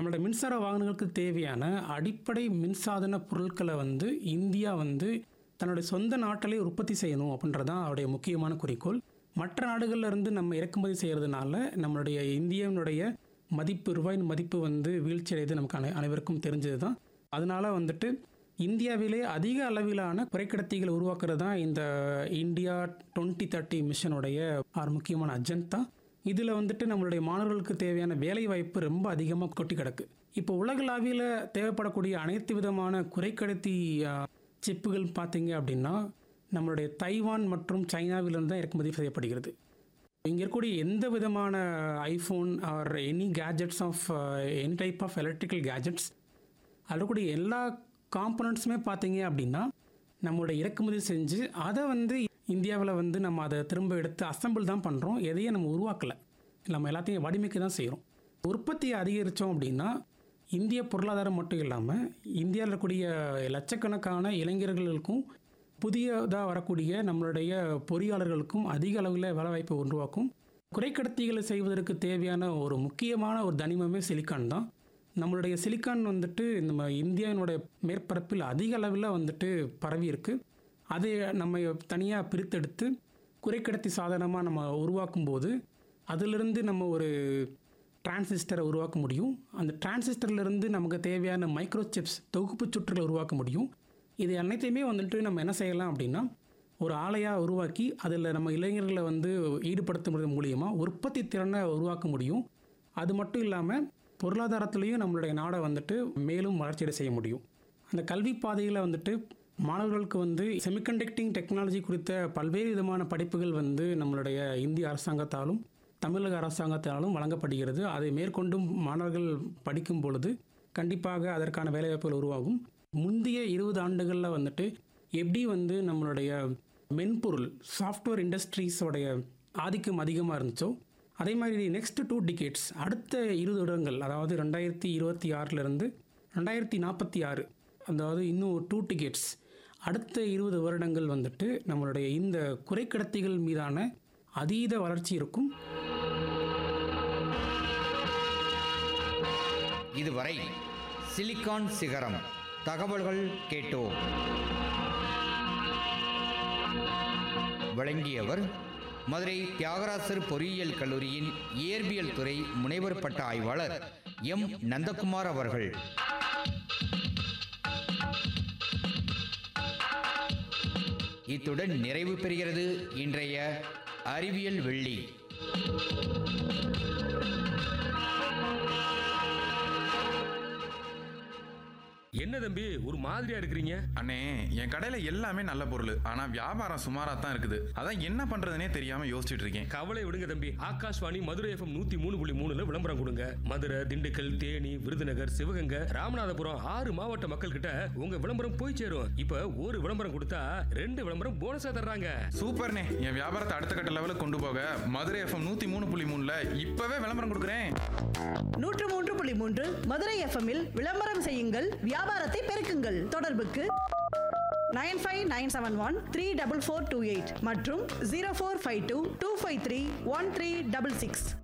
நம்மளோட மின்சார வாகனங்களுக்கு தேவையான அடிப்படை மின்சாதன பொருட்களை வந்து இந்தியா வந்து தன்னுடைய சொந்த நாட்டிலே உற்பத்தி செய்யணும் அப்படின்றது தான் அவருடைய முக்கியமான குறிக்கோள் மற்ற நாடுகள்ல இருந்து நம்ம இறக்குமதி செய்கிறதுனால நம்மளுடைய இந்தியாவினுடைய மதிப்பு ரூபாயின் மதிப்பு வந்து வீழ்ச்சி அடையுது நமக்கு அனை அனைவருக்கும் தெரிஞ்சது தான் அதனால வந்துட்டு இந்தியாவிலே அதிக அளவிலான குறைக்கடத்திகளை உருவாக்குறது தான் இந்த இந்தியா டுவெண்ட்டி தேர்ட்டி மிஷனுடைய ஒரு முக்கியமான அஜெண்டா இதில் வந்துட்டு நம்மளுடைய மாணவர்களுக்கு தேவையான வேலை வாய்ப்பு ரொம்ப அதிகமாக கொட்டி கிடக்கு இப்போ உலகளாவியில் தேவைப்படக்கூடிய அனைத்து விதமான குறைக்கடத்தி ஆ, சிப்புகள் பார்த்தீங்க அப்படின்னா நம்மளுடைய தைவான் மற்றும் சைனாவிலிருந்து தான் இறக்குமதி செய்யப்படுகிறது இங்கே இருக்கக்கூடிய எந்த விதமான iPhone or any gadgets of any type of electrical gadgets அதில் இருக்கக்கூடிய எல்லா காம்பனண்ட்ஸுமே பார்த்தீங்க அப்படின்னா நம்மளோட இறக்குமதி செஞ்சு அதை வந்து இந்தியாவில் வந்து நம்ம அதை திரும்ப எடுத்து அசம்பிள் தான் பண்ணுறோம் எதையும் நம்ம உருவாக்கலை நம்ம எல்லாத்தையும் வடிமைக்கு தான் செய்கிறோம் உற்பத்தியை அதிகரித்தோம் அப்படின்னா இந்திய பொருளாதாரம் மட்டும் இல்லாமல் இந்தியாவில் இருக்கக்கூடிய லட்சக்கணக்கான இளைஞர்களுக்கும் புதியதாக வரக்கூடிய நம்மளுடைய பொறியாளர்களுக்கும் அதிக அளவில் வேலைவாய்ப்பை உருவாக்கும் குறைக்கடத்திகளை செய்வதற்கு தேவையான ஒரு முக்கியமான ஒரு தனிமமே சிலிக்கான் தான் நம்மளுடைய சிலிக்கான் வந்துட்டு நம்ம இந்தியாவினுடைய மேற்பரப்பில் அதிக அளவில் வந்துட்டு பரவி இருக்கு அதை நம்ம தனியாக பிரித்தெடுத்து குறைக்கடத்தி சாதனமாக நம்ம உருவாக்கும் போது அதிலிருந்து நம்ம ஒரு டிரான்சிஸ்டரை உருவாக்க முடியும் அந்த டிரான்சிஸ்டர்லேருந்து நமக்கு தேவையான மைக்ரோ சிப்ஸ் தொகுப்பு சுற்றுகளை உருவாக்க முடியும் இது அனைத்தையுமே வந்துட்டு நம்ம என்ன செய்யலாம் அப்படின்னா ஒரு ஆலையாக உருவாக்கி அதில் நம்ம இளைஞர்களை வந்து ஈடுபடுத்துறது மூலியமாக உற்பத்தி திறனை உருவாக்க முடியும் அது மட்டும் இல்லாமல் பொருளாதாரத்திலையும் நம்மளுடைய நாடை வந்துட்டு மேலும் வளர்ச்சியடை செய்ய முடியும் அந்த கல்வி பாதையில் வந்துட்டு மாணவர்களுக்கு வந்து செமிகண்டக்டிங் டெக்னாலஜி குறித்த பல்வேறு விதமான படிப்புகள் வந்து நம்மளுடைய இந்திய அரசாங்கத்தாலும் தமிழக அரசாங்கத்தாலும் வழங்கப்படுகிறது அதை மேற்கொண்டும் மாணவர்கள் படிக்கும் பொழுது கண்டிப்பாக அதற்கான வேலைவாய்ப்புகள் உருவாகும் முந்தைய இருபது ஆண்டுகளில் வந்துட்டு எப்படி வந்து நம்மளுடைய மென்பொருள் சாஃப்ட்வேர் இண்டஸ்ட்ரீஸோடைய ஆதிக்கம் அதிகமாக இருந்துச்சோ அதே மாதிரி நெக்ஸ்ட் டூ டிகேட்ஸ் அடுத்த இருபது வருடங்கள் அதாவது ரெண்டாயிரத்தி இருபத்தி ஆறிலிருந்து ரெண்டாயிரத்தி நாற்பத்தி ஆறு அதாவது இன்னும் டூ டிகேட்ஸ் அடுத்த இருபது வருடங்கள் வந்துட்டு நம்மளுடைய இந்த குறைக்கடத்திகள் மீதான அதீத வளர்ச்சி இருக்கும் இதுவரை சிலிக்கான் சிகரம் தகவல்கள் கேட்டோம் வழங்கியவர் மதுரை தியாகராசர் பொறியியல் கல்லூரியின் இயற்பியல் துறை முனைவர் பட்ட ஆய்வாளர் எம் நந்தகுமார் அவர்கள் இத்துடன் நிறைவு பெறுகிறது இன்றைய அறிவியல் வெள்ளி என்ன தம்பி ஒரு மாதிரியா இருக்கிறீங்க அண்ணே என் கடையில எல்லாமே நல்ல பொருள் ஆனா வியாபாரம் சுமாரா தான் இருக்குது அதான் என்ன பண்றதுனே தெரியாம யோசிச்சுட்டு இருக்கேன் கவலை விடுங்க தம்பி ஆகாஷ்வாணி மதுரை எஃப்எம் நூத்தி மூணு புள்ளி மூணுல விளம்பரம் கொடுங்க மதுரை திண்டுக்கல் தேனி விருதுநகர் சிவகங்கை ராமநாதபுரம் ஆறு மாவட்ட மக்கள் கிட்ட உங்க விளம்பரம் போய் சேரும் இப்ப ஒரு விளம்பரம் கொடுத்தா ரெண்டு விளம்பரம் போனஸா தர்றாங்க சூப்பர்ண்ணே என் வியாபாரத்தை அடுத்த கட்ட லெவலுக்கு கொண்டு போக மதுரை எஃப்எம் நூத்தி மூணு புள்ளி மூணுல இப்பவே விளம்பரம் கொடுக்குறேன் நூற்று மூன்று புள்ளி மூன்று மதுரை எஃப்எம்மில் விளம்பரம் செய்யுங்கள் வியாபாரத்தை பெருக்குங்கள் தொடர்புக்கு nine five nine seven one three double four two eight மற்றும் zero four five two two five three one three double six